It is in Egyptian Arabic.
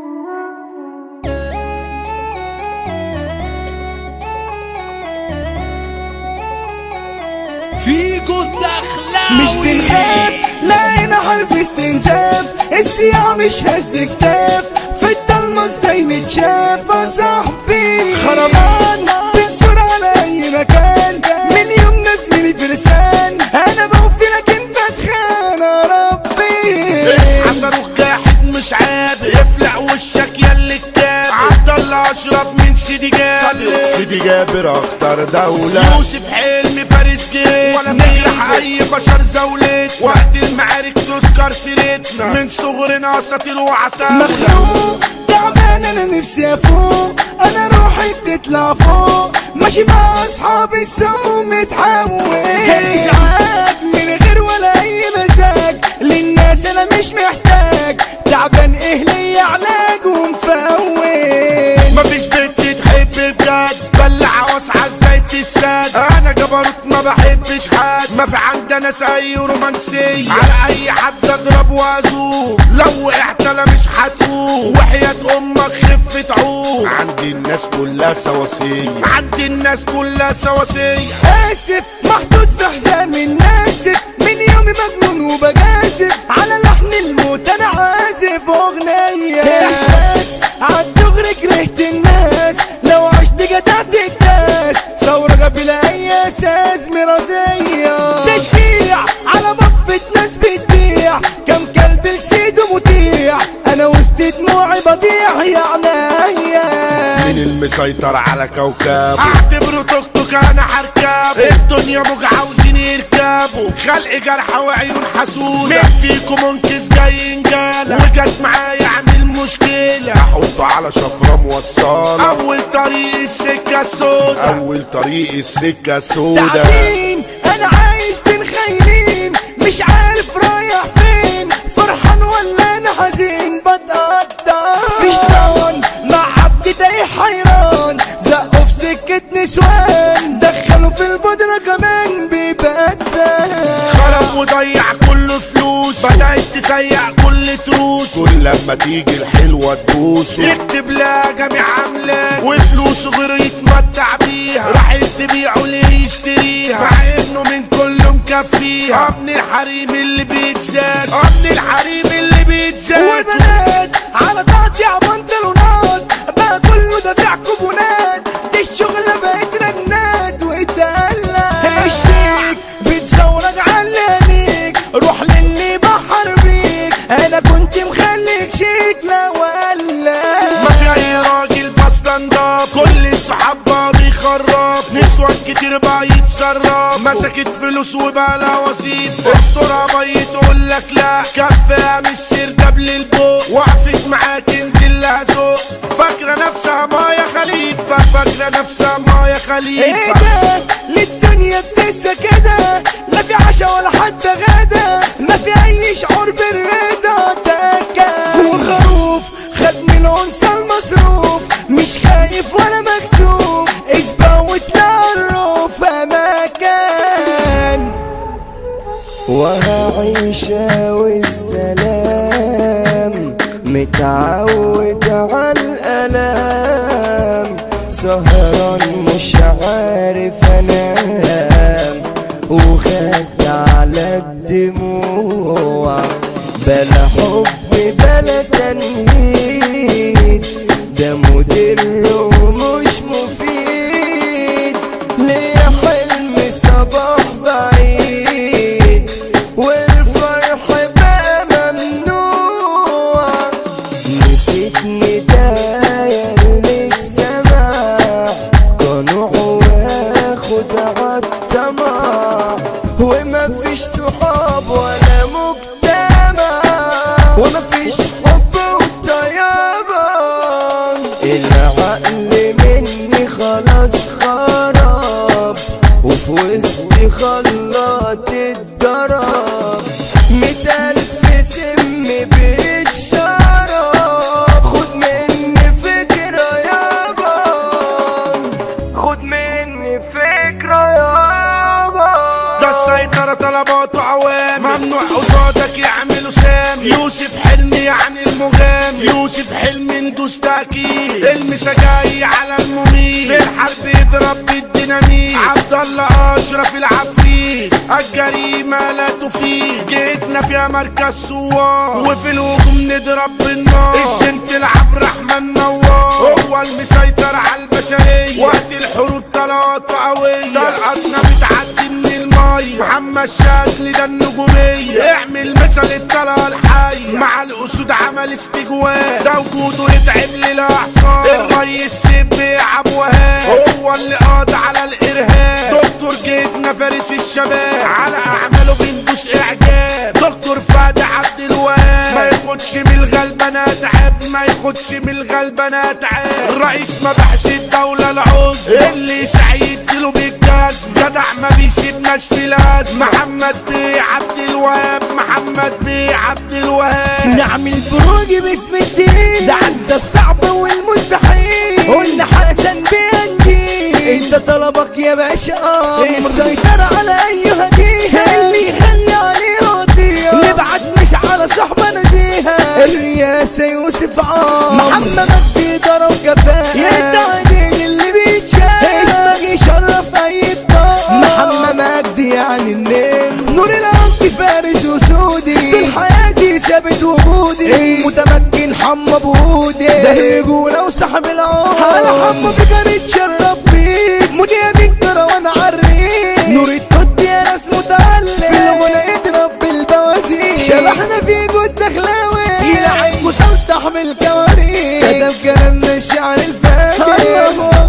فيكو الدخلاوي مش بنخاف لقينا حرب استنزاف السياح مش هز كتاف في الضلمة ازاي نتشاف يا صاحبي خربان بنصور على اي مكان من يوم نازلين فرسان انا بوفي لكن بتخان يا ربي اصحى صاروخ جاحد مش عاد يفلع وشك ياللي كتاب عبد الله اشرف من سيدي جابر سيدي جابر اختار دولة يوسف حلمي فارس جيت ولا نجرح اي بشر زولت وقت المعارك تذكر سيرتنا من صغرنا اساطير وعتاولة مخنوق تعبان انا نفسي افوق انا روحي بتطلع فوق ماشي مع اصحابي السوق متحول ازعاج من غير ولا اي مزاج للناس انا مش محتاج تعبان ايه ليا علاج ومفول مفيش بنت تحب بجد بلع واسعى ازاي تساد انا جبروت ما بحبش حد ما في عندنا اي رومانسية على اي حد اضرب وازوق لو وقعت انا مش هتقوم وحياة امك خف تعوق عندي الناس كلها سواسية عندي الناس كلها سواسية اسف محطوط في حزام الناسف من يومي مجنون وبجازف على لحن الموت انا عازف اغنية احساس عالدغري كرهت الناس لو عشت جدعت الناس ثورة بلا اي اساس مرازية تشجيع على بفة ناس بتبيع كم كلب لسيده مطيع انا وسط دموعي بضيع يا عينيا من المسيطر على كوكب اعتبره توك توك انا هركبه الدنيا موج عاوزين يركبوا خلق جرح وعيون حسودة مين فيكم منكس جاي انجالة وجت معايا عامل مشكلة احطه على شفرة موصلة اول طريق السكة السودا اول طريق السكة سودا تعبين انا عايش بين خاينين مش عارف رايح فين فرحان ولا انا حزين بتقطع في شيطان مع عبد تايه حيران زقوا في سكة نسوان دخلوا في البودرة كمان بيبدل خرب وضيع كل فلوس بدأت تسيع كل تروس كل لما تيجي الحلوة تبوسه يكتب لها جميع عملاك وفلوسه غير يتمتع بيها راح تبيعه ليه يشتريها مع انه من كله مكفيها ابن الحريم اللي بيتزاد ابن الحريم اللي بيتزاد والبنات على تقطيع بنطلونات بقى كله دافع كوبونات دي الشغلة بقت رنات واتقلق اشتيك بتصورك علانيك روح للي بحر بيك انا كنت مخليك شيك لا ولا ما في اي راجل بستنداب كل الصحاب بقى بيخرب نسوان كتير بقى يتصرف مسكت فلوس وبقى لها وظيفة استرها مية تقول لك لا كفاها مش سير قبل البوق وقفت معاك انزل لها ذوق فاكرة نفسها مايا خليفة فاكرة نفسها مايا ايه خليفة ده للدنيا بتنسى كده لا في عشا ولا حتى غدا ما في اي شعور بالرضا تكا والخروف خد من الانثى المصروف مش خايف ولا مكسوف اسبق وتعرف اماكن وهعيشها والسلام متعود على الألام سهران مش عارف انام وخدت على الدموع بلا حب بلا تنهيد ده مدر ومش مفيد ليا حلم صباح بعيد والفرح بقى ممنوع نسيت ندايا اللي اتسمع قنوع واخد عالطمع ومفيش صحاب ولا مجتمع ومفيش حب وطيابة العقل مني خلاص خراب وفي وسطي خلاط الضرب مية ألف سم بيتشرب خد مني فكرة يابا خد مني فكرة يابا ده السيطرة طلباته عوام ممنوع قصادك يعملوا سامي يوسف حلمي يعني المغامي يوسف حلم ندوس تأكيد المسجاي على المميت في الحرب يضرب بالديناميت عبد الله اشرف العفريت الجريمه لا تفيد جيتنا فيها مركز سوار وفي الهجوم نضرب بالنار الجنت العب رحمن نوار هو المسيطر على البشريه وقت الحروب طلقات قويه طلقاتنا بتعدي من المي محمد شاذلي ده النجوميه اعمل مثل الطلقه الحيه مع الاسود عمل استجواب ده وجوده يتعب للاعصاب الريس سيب عبد وهاب هو اللي قاضي على الارهاب دكتور جيتنا فارس الشباب على اعماله بندوس اعجاب دكتور فادي عبد الوهاب ما ياخدش من الغلبانات عيب ما ياخدش من الغلبانات عيب رئيس مباحث الدولة العظمى اللي سعيد له بالجاز جدع ما بيسيبناش في لاز محمد بيه عبد الوهاب محمد بيه عبد الوهاب نعمل بروج باسم الدين ده عدى الصعب والمستحيل قلنا حسن بينجي انت طلبك يا باشا امر السيطرة على اي هدية اللي يخلي عليه راضية نبعت مش على صحبة نزيهة الرئاسة يوسف عام محمد مجدي ضرب جفاه يدعي دين اللي بيتشاف اسمك يشرف اي بطاقة محمد مجدي يعني النيل نور الارض فارس وسودي طول حياتي ثابت وجودي متمكن حمى بودي ده رجولة وصاحب العمر على حمى بجري اتشرب بيك مذيع بيكتر وانا عريك نور التوت يا ناس متعلق في الغنى يضرب بالبوازيك شبحنا في جود دخلاوي يلعب مسلطح بالكوارث كتب كلامنا الشعر الفاجر الله